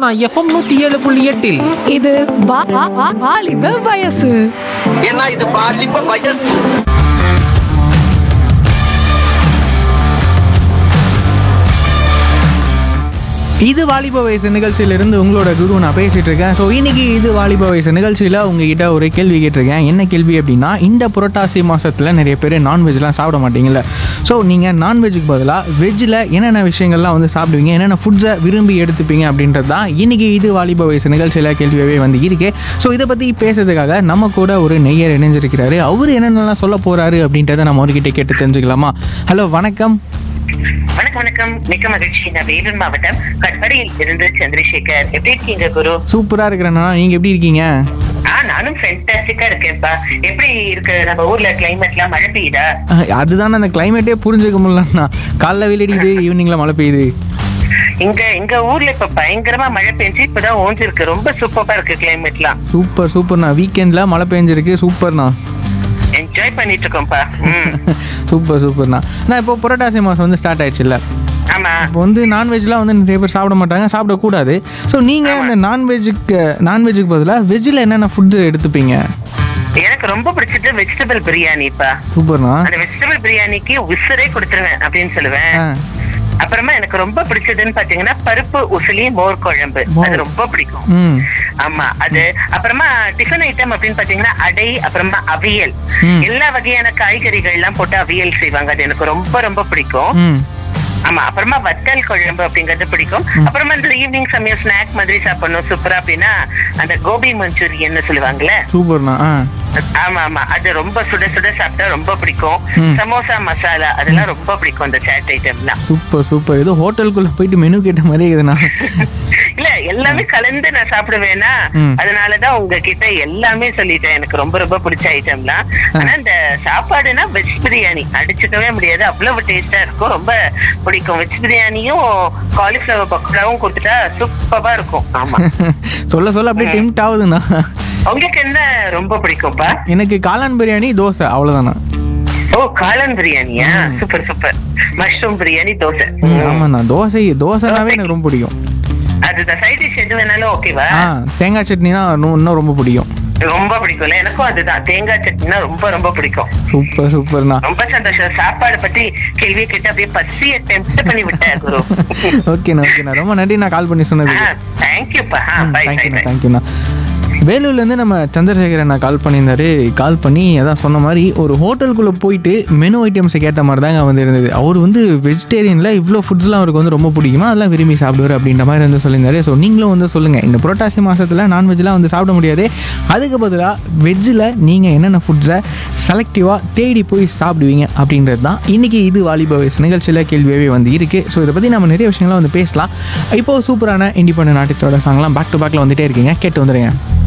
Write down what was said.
Sona FM நூத்தி ஏழு புள்ளி எட்டில் இது வா- வா- வா- வாலிப வயசு ஏன்னா இது பாலிப்ப வயசு இது வாலிப வயசு நிகழ்ச்சியிலிருந்து உங்களோட குரு நான் பேசிட்டு இருக்கேன் ஸோ இன்னைக்கு இது வாலிப வயசு நிகழ்ச்சியில் உங்ககிட்ட ஒரு கேள்வி கேட்டிருக்கேன் என்ன கேள்வி அப்படின்னா இந்த புரட்டாசி மாசத்துல நிறைய பேர் நான்வெஜ்லாம் சாப்பிட மாட்டீங்கல்ல ஸோ நீங்கள் நான்வெஜ்ஜுக்கு பதிலாக வெஜ்ஜில் என்னென்ன விஷயங்கள்லாம் வந்து சாப்பிடுவீங்க என்னென்ன ஃபுட்ஸை விரும்பி எடுத்துப்பீங்க அப்படின்றது தான் இன்னைக்கு இது வாலிப வயசு நிகழ்ச்சியில் கேள்வியாகவே வந்து இருக்கு ஸோ இதை பற்றி பேசுறதுக்காக நம்ம கூட ஒரு நெய்யர் இணைஞ்சிருக்கிறாரு அவர் என்னென்னலாம் சொல்ல போறாரு அப்படின்றத நம்ம அவர்கிட்ட கேட்டு தெரிஞ்சுக்கலாமா ஹலோ வணக்கம் வணக்கம் வணக்கம் மிக்க மகிழ்ச்சி நான் வேலூர் மாவட்டம் கட்படியில் இருந்து சந்திரசேகர் எப்படி இருக்கீங்க குரு சூப்பராக இருக்கிறேண்ணா நீங்கள் எப்படி இருக்கீங்க ஆ நானும் ஃபென்டாஸ்டிக்கா இருக்கேன்ப்பா எப்படி இருக்கு நம்ம ஊர்ல கிளைமேட் எல்லாம் மழை பெய்யுதா அஹ் அதுதான் அந்த கிளைமேட்டே புரிஞ்சுக்க முடியலண்ணா காலைல வெயிலடிக்குது ஈவினிங்ல மழை பெய்யுது இங்க எங்க ஊர்ல இப்ப பயங்கரமா மழை பெஞ்சு இப்பதான் ஓஞ்சிருக்கு ரொம்ப சூப்பரா இருக்கு கிளைமேட்லாம் சூப்பர் சூப்பர்ண்ணா வீக்கெண்டில் மழை பெஞ்சிருக்கு சூப்பர்ண்ணா என்ஜாய் பண்ணிட்டு இருக்கோம்ப்பா ம் சூப்பர் சூப்பர்ண்ணா நான் இப்போ புரட்டாசி மாதம் வந்து ஸ்டார்ட் ஆயிடுச்சுல்ல ஆமா இப்போ வந்து நான்வெஜ்லாம் வந்து நிறைய பேர் சாப்பிட மாட்டாங்க சாப்பிடக்கூடாது ஸோ நீங்கள் இந்த நான்வெஜ்ஜுக்கு நான்வெஜ்ஜுக்கு பதிலாக வெஜ்ஜில் என்னென்ன ஃபுட்டு எடுத்துப்பீங்க எனக்கு ரொம்ப பிடிச்சது வெஜிடபிள் பிரியாணிப்பா சூப்பர்ண்ணா அந்த வெஜிடபிள் பிரியாணிக்கு உசுரே கொடுத்துருவேன் அப்படின்னு சொல்லுவேன் ஆ அப்புறமா எனக்கு ரொம்ப பிடிச்சதுன்னு பாத்தீங்கன்னா பருப்பு உசிலி மோர் குழம்பு அது ரொம்ப பிடிக்கும் ம் ஆமா அது அப்புறமா டிஃபன் ஐட்டம் அப்படின்னு பாத்தீங்கன்னா அடை அப்புறமா அவியல் ம். எல்லா வகையான காய்கறிகள் எல்லாம் போட்டு அவியல் செய்வாங்க அது எனக்கு ரொம்ப ரொம்ப பிடிக்கும் ம் ஆமா அப்புறமா வத்தல் குழம்பு அப்படிங்கறது பிடிக்கும் அப்புறமா இந்த ஈவினிங் சமயம் ஸ்நாக் மாதிரி சாப்பிடணும் சூப்பரா அப்படின்னா அந்த கோபி மஞ்சூரியன் சொல்லுவாங்கல்ல சூப்பர்ண்ணா ஆ ஆமா ஆமா அது ரொம்ப சுட சுட சாப்பிட்டா ரொம்ப பிடிக்கும் ம். சமோசா மசாலா அதெல்லாம் ரொம்ப பிடிக்கும் அந்த சாட் ஐட்டம்லாம் சூப்பர் சூப்பர் ஏதோ ஹோட்டலுக்குள்ளே போயிட்டு மெனு கேட்ட மாதிரி இருக்குதுண்ணா இல்ல எல்லாமே கலந்து நான் சாப்பிடுவேனா ம். அதனாலதான் உங்ககிட்ட எல்லாமே சொல்லிட்டேன் எனக்கு ரொம்ப ரொம்ப பிடிச்ச ஐட்டம்லாம் ஆனா இந்த சாப்பாடுனா வெஜ் பிரியாணி அடிச்சுக்கவே முடியாது அவ்வளவு டேஸ்டா இருக்கும் ரொம்ப பிடிக்கும் வெஜ் பிரியாணியும் காலிஃபிளவர் பக்கோடாவும் கொடுத்துட்டா சூப்பரா இருக்கும் ஆமா சொல்ல சொல்ல அப்படியே டெம்ட் ஆகுதுண்ணா உங்களுக்கு என்ன ரொம்ப பிடிக்கும்ப்பா எனக்கு காளான் பிரியாணி தோசை அவ்வளோதாண்ணா ஓ காளான் பிரியாணியா super super mushroom biryani dosa ம், ஆமாண்ணா தோசை தோசைனாவே எனக்கு ரொம்ப பிடிக்கும் அதுதான் சைட் டிஷ் எது வேணாலும் ஓகேவா ஆ தேங்காய் சட்னினா இன்னும் இன்னும் ரொம்ப பிடிக்கும் ரொம்ப பிடிக்கும்ல எனக்கும் அதுதான் தேங்காய் சட்னினா ரொம்ப ரொம்ப பிடிக்கும் சூப்பர் சூப்பர்ண்ணா ரொம்ப சந்தோஷம் சாப்பாடு பத்தி கேள்வியை கேட்டு அப்படியே பசிய டெம்ப்ட் பண்ணி விட்டேன் குரு ஓகேண்ணா ஓகேண்ணா ரொம்ப நன்றி நான் கால் பண்ணி சொன்னதுக்கு தேங்க்யூப்பா பை பை தேங்க்யூண்ணா பை தேங்க்யூண்ணா வேலூர்லேருந்து நம்ம சந்திரசேகரன் நான் கால் பண்ணியிருந்தாரு கால் பண்ணி அதான் சொன்ன மாதிரி ஒரு ஹோட்டலுக்குள்ளே போயிட்டு மெனு ஐட்டம்ஸை கேட்ட மாதிரி தாங்க வந்து இருந்தது அவர் வந்து வெஜிடேரியனில் இவ்வளோ ஃபுட்ஸ்லாம் அவருக்கு வந்து ரொம்ப பிடிக்குமா அதெல்லாம் விரும்பி சாப்பிடுவார் அப்படின்ற மாதிரி வந்து சொல்லியிருந்தாரு ஸோ நீங்களும் வந்து சொல்லுங்கள் இந்த புரட்டாசி மாதத்தில் நான்வெஜ்லாம் வந்து சாப்பிட முடியாது அதுக்கு பதிலாக வெஜ்ஜில் நீங்கள் என்னென்ன ஃபுட்ஸை செலக்டிவாக தேடி போய் சாப்பிடுவீங்க அப்படின்றது தான் இன்றைக்கி இது வாலிப வயசு நிகழ்ச்சியில் கேள்வியாகவே வந்து இருக்குது ஸோ இதை பற்றி நம்ம நிறைய விஷயங்கள்லாம் வந்து பேசலாம் இப்போது சூப்பரான இண்டிபெண்டன்ட் ஆர்டிஸ்டோட சாங்லாம் பேக் டு பேக்கில் வந்துட்டே இருக்கீங்க கேட்டு வந்துடுங்க